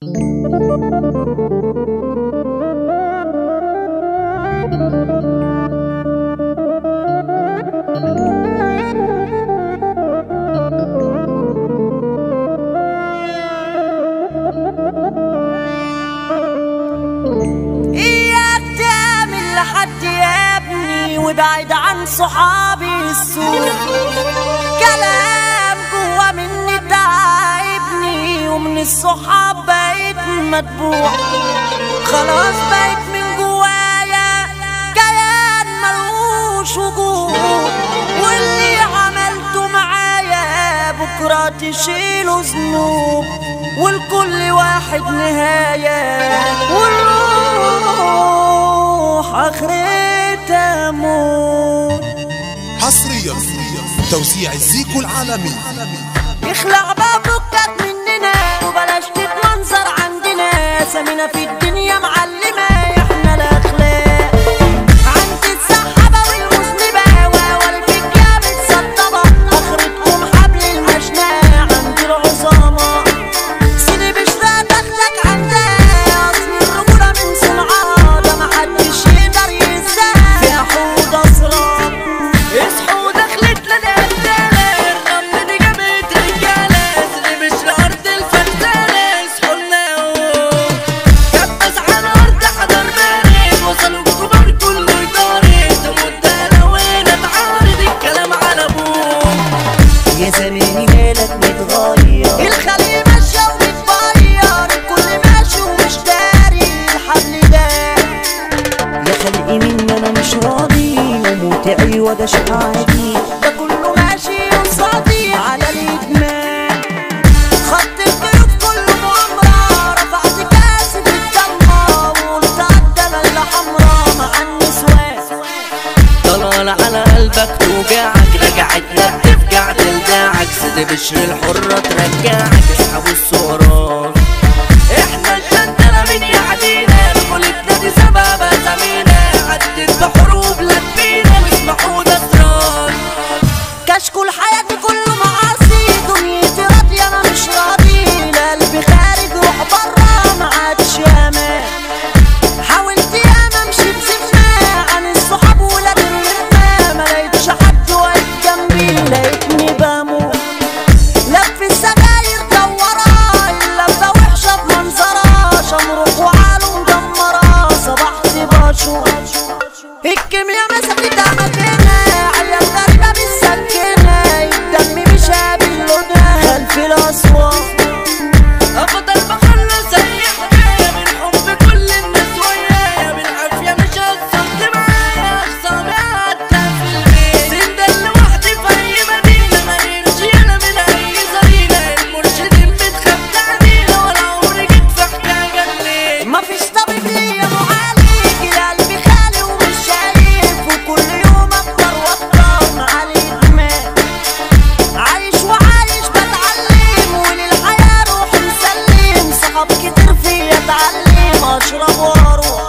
إياك تعمل لحد يا ابني وابعد عن صحابي السوء كلام جوا مني تعبني ومن الصحاب بقيت متبوع خلاص بقيت من جوايا كيان ملوش وجود واللي عملته معايا بكرة تشيله ذنوب والكل واحد نهاية والروح آخرتها موت حصريا توزيع الزيكو العالمي اخلع بابك مننا وبلاش تتمنظر عندنا سمينا في الدنيا معلمة احنا الاخلاق عند السحابة والمذنبة والفكية متسطبة اخرتكم حبل المشنقة عند العظامى سيدي بشرى تاخدك عندها اصل الرجولة من صنعها ده محدش يقدر ينساها فيها حوض اسرار اصحوا دخلت لنا الرجالة الرمل دي جابت رجالة سيدي بشرى ارض الفتانة اصحوا لنا كبس على الارض حضر بارد وصلوا الكبار كله يطارد تموت لو هنا تعارض الكلام على ابوك يا زماني مالك متغير الخلية ماشية ومتغير الكل ماشي ومش داري الحبل ده يا خلقي مني انا مش راضي وموتعي وده شيء عادي ده كله ماشي قصادي على الادمان خط القلوب كله مؤامرة رفعت كاسة الدمة وقلت عالدم اللي حمرا مع النسوان طلال على قلبك توجعك رجعتنا بتفجع تلدعك سيدي بشر الحرة ترجعك اسحبوا الصورات احنا الجندلة من يعدينا رجولتنا دي سبب اسامينا عدت بحروب لفينا واسمحوا ده اسرار كشكول حياتي كله معاصي دنيتي راضية انا مش راضي القلب خارج روح برا ما عادش امان حاولت ياما امشي بسفنا عن الصحاب ولاد الرمة ما لقيتش حد واقف جنبي لقيتني بموت لف السجاير دورة اللفة وحشة بمنظرها شمرق وعاله مدمرة صبحت بشوف الكيميا مسكتها مكانها عيال غريبة بالسكينة الدم مش قابل لونها خلف الأسوار افضل بخلص اي حكاية من حب كل الناس ويايا بالعافية مش هتصد معايا اخصامي حتى في البيت سندل لوحدي في اي مدينة ماليش يالا من اي زرينة المرشدين بتخاف تعدينا ولا عمري جيت في حكاية الليل مفيش طبيب ليا معالج القلب خالي ومش شايف وكل يوم اكتر واكتر مع الادمان عايش وعايش بتعلم وللحياة روح مسلم صحاب كتير فيا اتعلم اشرب واروح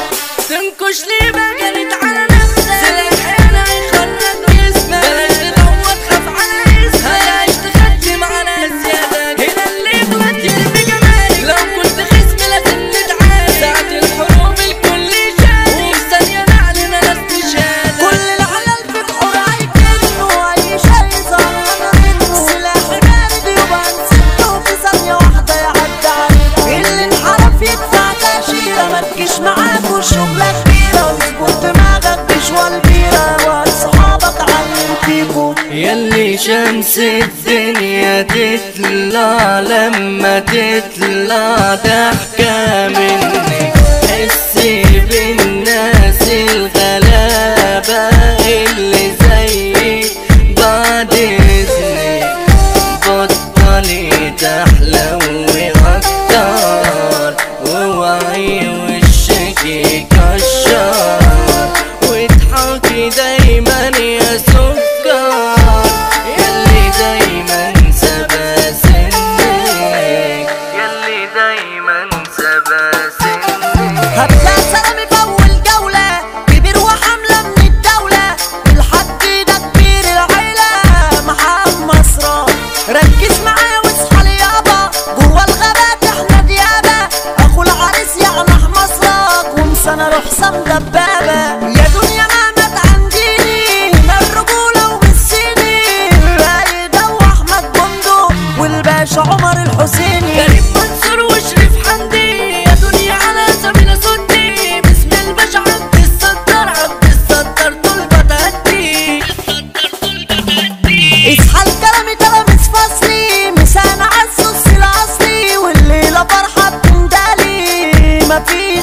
تنكش لي بجنت على نفسك سلاح حيانا يخرج جسمك بلاش تدور تخاف على اسمك بلاش تخدم على زيادة هنا اللي تودي بجمالك لو كنت خصم لازم نتعارك ساعة الحروب الكل شاد وفي ثانية نعلن انا استشهاد كل العلل في بحور هيكنه اي شيء ظهر منه سلاح بارد يبقى نسيته في ثانية واحدة يعدي عليك اللي انحرف يدفع تأشيرة متجيش معاك والشغلة كبيرة واظبط دماغك بشوى البيرة وهات صحابك علم فيكو يلي شمس الدنيا تطلع لما تطلع ضحكة منك حسي بالناس الغلابة اللي زيك بعد إذنك بطلي تحلوي أكتر واوعي وشك يكشر واضحكي دايما يا سكر يلي دايما سبا سنك يلي دايما سبا سنك هبدأ سلامي في أول جولة كبير وحملة من الدولة الحاج ده كبير العيلة محمد مصران ركز معايا واصحى لي يابا جوا الغابات احنا ديابة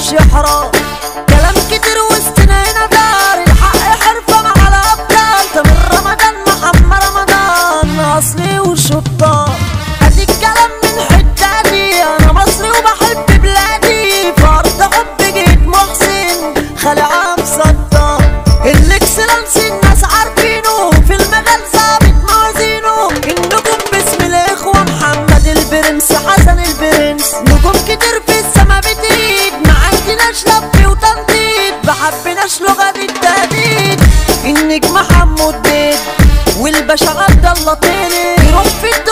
يمشي حرام كلام كتير وسطنا هنا دار الحق حرفة مع الأبطال تامر رمضان محمد رمضان أصلي وشطار أدي الكلام من حتتي أنا مصري وبحب بلادي في أرض حب جيت محسن خلع مسطر الإكسلانس الناس عارفينه في المجال ثابت موازينه النجوم باسم الإخوة محمد البرنس حسن البرنس نجوم كتير في السما بتزيد ما عندناش لف وتنطيط بحبناش لغة التهديد النجم حمو الدين والباشا عبد الله طيري يروح في